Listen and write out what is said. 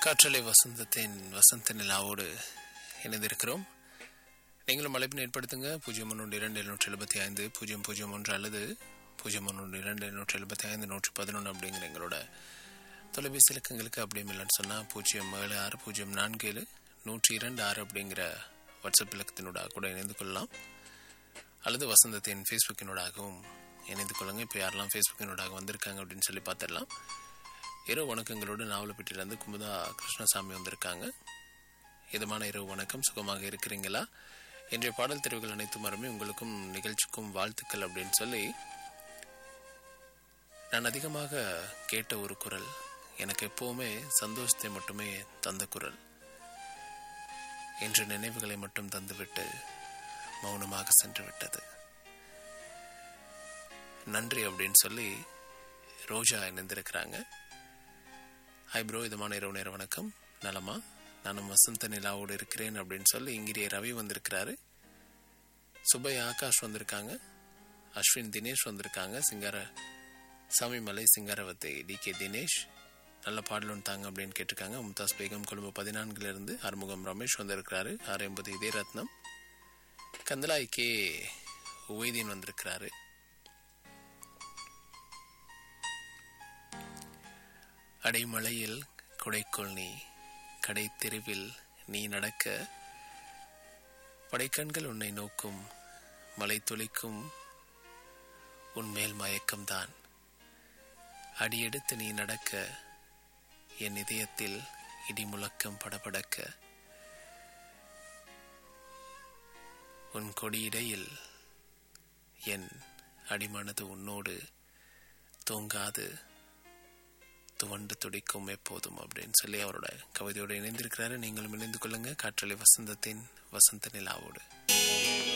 காற்றலை வசந்தத்தின் வசந்த நிலாவோடு இணைந்திருக்கிறோம் நீங்களும் அழைப்பினை ஏற்படுத்துங்க பூஜ்ஜியம் ஒன்று இரண்டு எழுநூற்றி எழுபத்தி ஐந்து பூஜ்ஜியம் பூஜ்ஜியம் ஒன்று அல்லது பூஜ்ஜியம் ஒன்று இரண்டு எழுநூற்றி எழுபத்தி ஐந்து நூற்றி பதினொன்று அப்படிங்கிற எங்களோட தொலைபேசி இலக்கங்களுக்கு அப்படியும் இல்லைன்னு சொன்னால் பூஜ்ஜியம் ஏழு ஆறு பூஜ்ஜியம் நான்கு ஏழு நூற்றி இரண்டு ஆறு அப்படிங்கிற வாட்ஸ்அப் இலக்கத்தினூடாக கூட இணைந்து கொள்ளலாம் அல்லது வசந்தத்தின் ஃபேஸ்புக்கினூடாகவும் இணைந்து கொள்ளுங்க இப்போ யாரெல்லாம் ஃபேஸ்புக்கினூடாக வந்திருக்காங்க அப்படின்னு சொல்லி பார்த்துடலாம் இரவு வணக்கங்களோடு நாவலப்பட்டியிலேருந்து குமுதா கிருஷ்ணசாமி வந்திருக்காங்க இதமான இரவு வணக்கம் சுகமாக இருக்கிறீங்களா இன்றைய பாடல் தெரிவுகள் அனைத்தும் அருமே உங்களுக்கும் நிகழ்ச்சிக்கும் வாழ்த்துக்கள் அப்படின்னு சொல்லி நான் அதிகமாக கேட்ட ஒரு குரல் எனக்கு எப்பவுமே சந்தோஷத்தை மட்டுமே தந்த குரல் இன்று நினைவுகளை மட்டும் தந்துவிட்டு மௌனமாக சென்று விட்டது நன்றி அப்படின்னு சொல்லி ரோஜா இணைந்திருக்கிறாங்க ஹாய் ப்ரோ இதமான இரவு நேர வணக்கம் நலமா நானும் வசந்த நிலாவோடு இருக்கிறேன் அப்படின்னு சொல்லி இங்கிரிய ரவி வந்திருக்கிறாரு சுபை ஆகாஷ் வந்திருக்காங்க அஸ்வின் தினேஷ் வந்திருக்காங்க சிங்கார சாமிமலை சிங்காரவத்தை டி கே தினேஷ் நல்ல பாடல் ஒன்று தாங்க அப்படின்னு கேட்டிருக்காங்க மும்தாஸ் பேகம் கொழும்பு பதினான்குல இருந்து ஆறுமுகம் ரமேஷ் வந்திருக்கிறாரு ஆறு எண்பது இதே ரத்னம் கந்தலாய் கே உவைதீன் வந்திருக்கிறாரு அடைமலையில் குடைக்குள் நீ கடை தெருவில் நீ நடக்க படைக்கண்கள் உன்னை நோக்கும் மலை துளிக்கும் உன்மேல் மயக்கம்தான் அடியெடுத்து நீ நடக்க என் இதயத்தில் இடி முழக்கம் படபடக்க உன் கொடியிடையில் என் அடிமனது உன்னோடு தூங்காது துவண்டு துடிக்கும் எப்போதும் அப்படின்னு சொல்லி அவரோட கவிதையோடு இணைந்திருக்கிறாரு நீங்களும் இணைந்து கொள்ளுங்க காற்றலை வசந்தத்தின் வசந்த நிலாவோடு